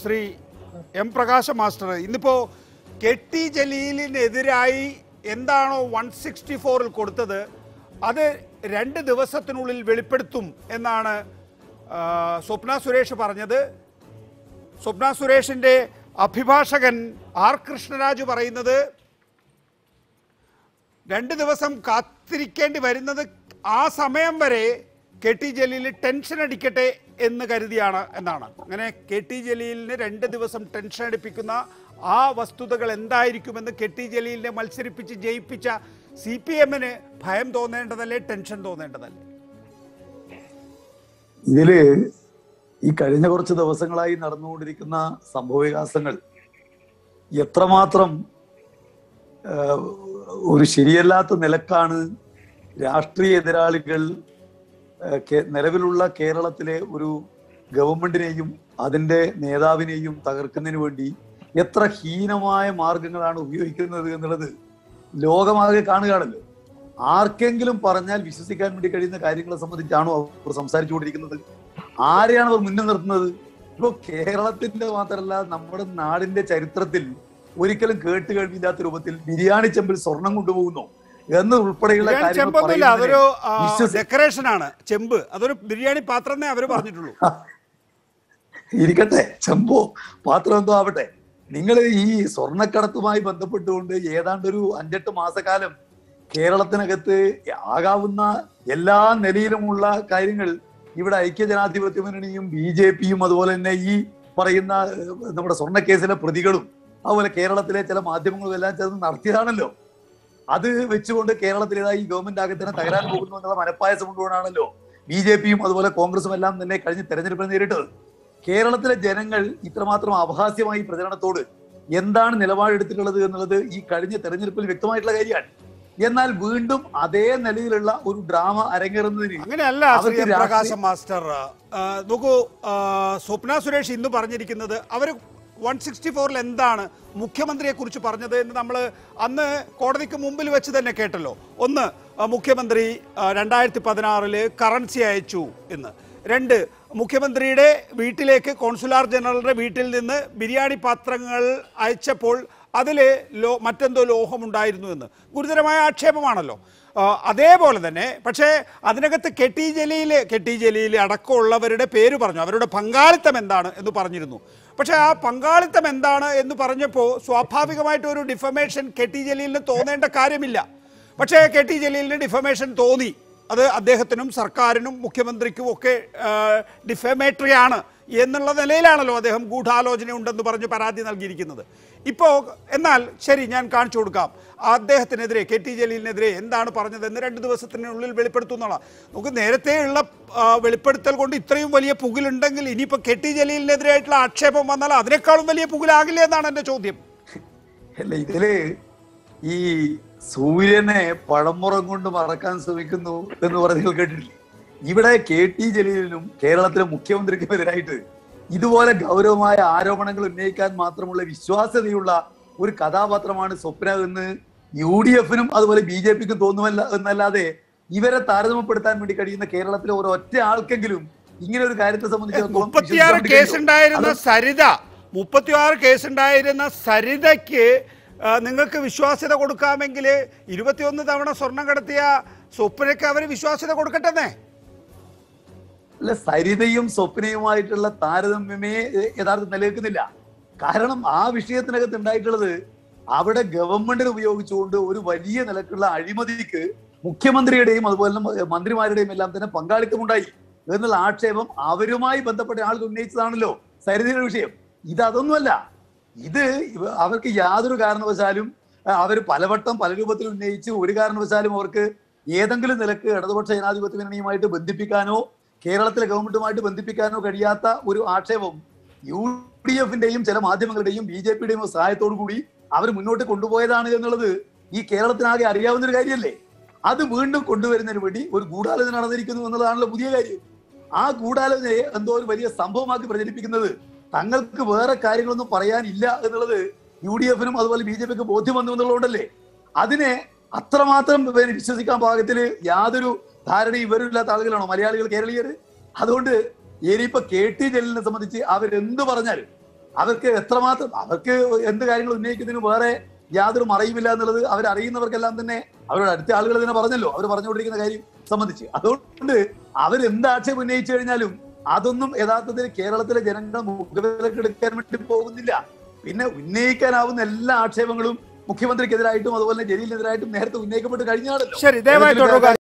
Shri M Prakasha master ഇന്നിപ്പോ K T ജലീലിനെതിരായി എന്താണോ വൺ സിക്സ്റ്റി ഫോറിൽ കൊടുത്തത് അത് രണ്ട് ദിവസത്തിനുള്ളിൽ വെളിപ്പെടുത്തും എന്നാണ് ആ, സ്വപ്ന സുരേഷ് പറഞ്ഞത് സ്വപ്ന സുരേഷിന്റെ അഭിഭാഷകൻ ആർ കൃഷ്ണരാജ് പറയുന്നത് രണ്ട് ദിവസം കാത്തിരിക്കേണ്ടി വരുന്നത് ആ സമയം വരെ കെ ടി ജലീൽ ടെൻഷൻ അടിക്കട്ടെ എന്ന് കരുതിയാണ് എന്നാണ് അങ്ങനെ കെ ടി ജലീലിന് രണ്ട് ദിവസം ടെൻഷൻ അടിപ്പിക്കുന്ന ആ വസ്തുതകൾ എന്തായിരിക്കുമെന്ന് കെ ടി ജലീലിനെ മത്സരിപ്പിച്ച് ജയിപ്പിച്ച സി പി എമ്മിന് ഭയം തോന്നേണ്ടതല്ലേ ടെൻഷൻ തോന്നേണ്ടതല്ലേ ഇതില് ഈ കഴിഞ്ഞ കുറച്ച് ദിവസങ്ങളായി നടന്നുകൊണ്ടിരിക്കുന്ന സംഭവവികാസങ്ങൾ എത്രമാത്രം ആ, ഒരു ശരിയല്ലാത്ത നിലക്കാണ് രാഷ്ട്രീയ എതിരാളികൾ ആ, കേ- നിലവിലുള്ള കേരളത്തിലെ ഒരു ഗവൺമെന്റിനെയും അതിന്റെ നേതാവിനെയും തകർക്കുന്നതിന് വേണ്ടി എത്ര ഹീനമായ മാർഗങ്ങളാണ് ഉപയോഗിക്കുന്നത് എന്നുള്ളത് ലോകമാകെ കാണുകയാണല്ലോ ആർക്കെങ്കിലും പറഞ്ഞാൽ വിശ്വസിക്കാൻ വേണ്ടി കഴിയുന്ന കാര്യങ്ങളെ സംബന്ധിച്ചാണോ അവർ സംസാരിച്ചുകൊണ്ടിരിക്കുന്നത് ആരെയാണ് അവർ മുന്നിൽ നിർത്തുന്നത് ഇപ്പോ കേരളത്തിന്റെ മാത്രമല്ല നമ്മുടെ നാടിന്റെ ചരിത്രത്തിൽ ഒരിക്കലും കേട്ട് കേൾവിയില്ലാത്ത രൂപത്തിൽ ബിരിയാണി ചെമ്പിൽ സ്വർണം കൊണ്ടുപോകുന്നു എന്ന് ഉൾപ്പെടെയുള്ള ബിരിയാണി കാര്യങ്ങൾ ചെമ്പൊന്നുമില്ല അതൊരു പറയുന്നതിനെ വിശ്വസി- ഡെക്കറേഷൻ ആണ് ചെമ്പ് അതൊരു ബിരിയാണി പാത്രം എന്നേ അവർ പറഞ്ഞിട്ടുള്ളൂ ഇരിക്കട്ടെ ചെമ്പോ പാത്രം എന്തോ ആവട്ടെ നിങ്ങൾ ഈ സ്വർണ്ണക്കടത്തുമായി ബന്ധപ്പെട്ടുകൊണ്ട് ഏതാണ്ട് ഒരു അഞ്ചെട്ട് മാസക്കാലം കേരളത്തിനകത്ത് ആകാവുന്ന എല്ലാ നിലയിലുമുള്ള കാര്യങ്ങൾ ഇവിടെ ഐക്യജനാധിപത്യ മുന്നണിയും ബി ജെ പിയും അതുപോലെ തന്നെ ഈ പറയുന്ന ഏഹ്, നമ്മുടെ സ്വർണ്ണക്കേസിലെ പ്രതികളും അതുപോലെ കേരളത്തിലെ ചില മാധ്യമങ്ങളും എല്ലാം ചേർന്ന് നടത്തിയതാണല്ലോ അത് വെച്ചുകൊണ്ട് കേരളത്തിലേതായി ഈ ഗവൺമെന്റ് ആകെ തന്നെ തകരാൻ പോകുന്നു എന്നുള്ള മനപ്പായസം കൊണ്ടുകൊണ്ടാണല്ലോ ബി ജെ പിയും അതുപോലെ കോൺഗ്രസും എല്ലാം തന്നെ കഴിഞ്ഞ തെരഞ്ഞെടുപ്പിൽ നേരിട്ടത് കേരളത്തിലെ ജനങ്ങൾ ഇത്രമാത്രം അപഹാസ്യമായി പ്രചരണത്തോട് എന്താണ് നിലപാടെടുത്തിട്ടുള്ളത് എന്നുള്ളത് ഈ കഴിഞ്ഞ തെരഞ്ഞെടുപ്പിൽ വ്യക്തമായിട്ടുള്ള കാര്യമാണ് എന്നാൽ വീണ്ടും അതേ നിലയിലുള്ള ഒരു ഡ്രാമ അരങ്ങേറുന്നതിന് അങ്ങനെയല്ല ശ്രീ അവർക്ക് എം രാഷ്ട്രീയ- പ്രകാശം മാസ്റ്റർ ആ, നോക്കൂ ആ, സ്വപ്ന സുരേഷ് ഇന്ന് പറഞ്ഞിരിക്കുന്നത് അവർ വൺ സിക്സ്റ്റി ഫോറിൽ എന്താണ് മുഖ്യമന്ത്രിയെ കുറിച്ച് പറഞ്ഞത് എന്ന് നമ്മൾ അന്ന് കോടതിക്ക് മുമ്പിൽ വെച്ച് തന്നെ കേട്ടല്ലോ ഒന്ന് ആ, മുഖ്യമന്ത്രി രണ്ടായിരത്തി പതിനാറില് കറൻസി അയച്ചു എന്ന് രണ്ട് മുഖ്യമന്ത്രിയുടെ വീട്ടിലേക്ക് കോൺസുലാർ ജനറലുടെ വീട്ടിൽ നിന്ന് ബിരിയാണി പാത്രങ്ങൾ അയച്ചപ്പോൾ അതിൽ ലോ മറ്റെന്തോ ലോഹമുണ്ടായിരുന്നു എന്ന് ഗുരുതരമായ ആക്ഷേപമാണല്ലോ ആ, അതേപോലെ തന്നെ പക്ഷേ അതിനകത്ത് K T Jaleel K T Jaleel അടക്കമുള്ളവരുടെ പേര് പറഞ്ഞു അവരുടെ പങ്കാളിത്തം എന്താണ് എന്ന് പറഞ്ഞിരുന്നു പക്ഷേ ആ പങ്കാളിത്തം എന്താണ് എന്ന് പറഞ്ഞപ്പോൾ സ്വാഭാവികമായിട്ട് ഒരു ഡിഫമേഷൻ കെ ടി ജലീലിന് തോന്നേണ്ട കാര്യമില്ല പക്ഷേ കെ ടി ജലീലിന് ഡിഫമേഷൻ തോന്നി അത് അദ്ദേഹത്തിനും സർക്കാരിനും മുഖ്യമന്ത്രിക്കും ഒക്കെ ഡിഫമേറ്ററി ആണ് എന്നുള്ള നിലയിലാണല്ലോ അദ്ദേഹം ഗൂഢാലോചന ഉണ്ടെന്ന് പറഞ്ഞ് പരാതി നൽകിയിരിക്കുന്നത് ഇപ്പോൾ എന്നാൽ ശരി ഞാൻ കാണിച്ചു കൊടുക്കാം അദ്ദേഹത്തിനെതിരെ കെ ടി ജലീലിനെതിരെ എന്താണ് പറഞ്ഞതെന്ന് രണ്ട് ദിവസത്തിനുള്ളിൽ വെളിപ്പെടുത്തുന്നുള്ള നമുക്ക് നേരത്തെയുള്ള ആ, വെളിപ്പെടുത്തൽ കൊണ്ട് ഇത്രയും വലിയ പുകിലുണ്ടെങ്കിൽ ഇനിയിപ്പോൾ കെ ടി ജലീലിനെതിരായിട്ടുള്ള ആക്ഷേപം വന്നാൽ അതിനേക്കാളും വലിയ പുകിലാകില്ല എന്നാണ് എൻ്റെ ചോദ്യം അല്ല ഇതില് ഈ സൂര്യനെ പഴമുറം കൊണ്ട് മറക്കാൻ ശ്രമിക്കുന്നു എന്ന് പറഞ്ഞ് നിങ്ങൾ കേട്ടിട്ടില്ലേ ഇവിടെ കെ ടി ജലീലിനും കേരളത്തിലെ മുഖ്യമന്ത്രിക്കും എതിരായിട്ട് ഇതുപോലെ ഗൗരവമായ ആരോപണങ്ങൾ ഉന്നയിക്കാൻ മാത്രമുള്ള വിശ്വാസ്യതയുള്ള ഒരു കഥാപാത്രമാണ് സ്വപ്ന എന്ന് യു ഡി എഫിനും അതുപോലെ ബി ജെ പിക്കും തോന്നുമല്ല എന്നല്ലാതെ ഇവരെ താരതമ്യപ്പെടുത്താൻ വേണ്ടി കഴിയുന്ന കേരളത്തിലെ ഒരു ഒറ്റ ആൾക്കെങ്കിലും ഇങ്ങനെ ഒരു കാര്യത്തെ സംബന്ധിച്ചിടത്തോളം മുപ്പത്തിയാറ് വിശ്വസിക്കാൻ കേസ് കഴിയുമോ? ഉണ്ടായിരുന്ന അത് സരിത മുപ്പത്തിയാറ് കേസ് ഉണ്ടായിരുന്ന സരിതയ്ക്ക് ആ, നിങ്ങൾക്ക് വിശ്വാസ്യത കൊടുക്കാമെങ്കിൽ ഇരുപത്തിയൊന്ന് തവണ സ്വർണം കടത്തിയ സ്വപ്നയ്ക്ക് അവർ വിശ്വാസ്യത കൊടുക്കട്ടെന്നേ അല്ല സരിതയും സ്വപ്നയുമായിട്ടുള്ള താരതമ്യമേ എ, യഥാർത്ഥത്തിൽ നിലനിൽക്കുന്നില്ല കാരണം ആ വിഷയത്തിനകത്ത് ഉണ്ടായിട്ടുള്ളത് അവിടെ ഗവൺമെന്റിനെ ഉപയോഗിച്ചുകൊണ്ട് ഒരു വലിയ നിലക്കുള്ള അഴിമതിക്ക് മുഖ്യമന്ത്രിയുടെയും അതുപോലെ തന്നെ മന്ത്രിമാരുടെയും എല്ലാം തന്നെ പങ്കാളിത്തമുണ്ടായി എന്നുള്ള ആക്ഷേപം അവരുമായി ബന്ധപ്പെട്ട ആളുകൾ ഉന്നയിച്ചതാണല്ലോ സരിതയുടെ വിഷയം ഇത് അതൊന്നുമല്ല ഇത് ഇവ- അവർക്ക് യാതൊരു കാരണവശാലും അവർ പലവട്ടം പല രൂപത്തിൽ ഉന്നയിച്ച് ഒരു കാരണവശാലും അവർക്ക് ഏതെങ്കിലും നിലക്ക് ഇടതുപക്ഷ ജനാധിപത്യ മുന്നണിയുമായിട്ട് ബന്ധിപ്പിക്കാനോ കേരളത്തിലെ ഗവൺമെന്റുമായിട്ട് ബന്ധിപ്പിക്കാനോ കഴിയാത്ത ഒരു ആക്ഷേപം യു ഡി എഫിന്റെയും ചില മാധ്യമങ്ങളുടെയും ബി ജെ പിയുടെയും സഹായത്തോടു കൂടി അവർ മുന്നോട്ട് കൊണ്ടുപോയതാണ് എന്നുള്ളത് ഈ കേരളത്തിനാകെ അറിയാവുന്ന ഒരു കാര്യമല്ലേ അത് വീണ്ടും കൊണ്ടുവരുന്നതിന് വേണ്ടി ഒരു ഗൂഢാലോചന നടന്നിരിക്കുന്നു എന്നുള്ളതാണല്ലോ പുതിയ കാര്യം ആ ഗൂഢാലോചനയെ എന്തോ ഒരു വലിയ സംഭവമാക്കി പ്രചരിപ്പിക്കുന്നത് തങ്ങൾക്ക് വേറെ കാര്യങ്ങളൊന്നും പറയാനില്ല എന്നുള്ളത് യു ഡി എഫിനും അതുപോലെ ബി ജെ പിക്ക് ബോധ്യം വന്നു എന്നുള്ളതുകൊണ്ടല്ലേ അതിനെ അത്രമാത്രം പിന്നെ വിശ്വസിക്കാൻ പാകത്തില് യാതൊരു ധാരണയും ഇവരില്ലാത്ത ആളുകളാണോ മലയാളികൾ കേരളീയർ അതുകൊണ്ട് ഇനിയിപ്പോ കെ ടി ജലീലിനെ സംബന്ധിച്ച് അവരെന്ത് പറഞ്ഞാലും അവർക്ക് എത്രമാത്രം അവർക്ക് എന്ത് കാര്യങ്ങൾ ഉന്നയിക്കുന്നതിന് വേറെ യാതൊരു മറയുമില്ല എന്നുള്ളത് അവരറിയുന്നവർക്കെല്ലാം തന്നെ അവരുടെ അടുത്ത ആളുകൾ തന്നെ പറഞ്ഞല്ലോ അവർ പറഞ്ഞുകൊണ്ടിരിക്കുന്ന കാര്യം സംബന്ധിച്ച് അതുകൊണ്ട് അവരെന്ത് ആക്ഷേപം ഉന്നയിച്ചു കഴിഞ്ഞാലും അതൊന്നും യഥാർത്ഥത്തിൽ കേരളത്തിലെ ജനങ്ങൾ മുഖവിലക്കെടുക്കാൻ വേണ്ടി പോകുന്നില്ല പിന്നെ ഉന്നയിക്കാനാവുന്ന എല്ലാ ആക്ഷേപങ്ങളും മുഖ്യമന്ത്രിക്കെതിരായിട്ടും അതുപോലെ തന്നെ ജലീലിനെതിരായിട്ടും നേരത്തെ ഉന്നയിക്കപ്പെട്ട് കഴിഞ്ഞാണല്ലോ ശരി ദയവായി ഏതെങ്കിലും തുടരുക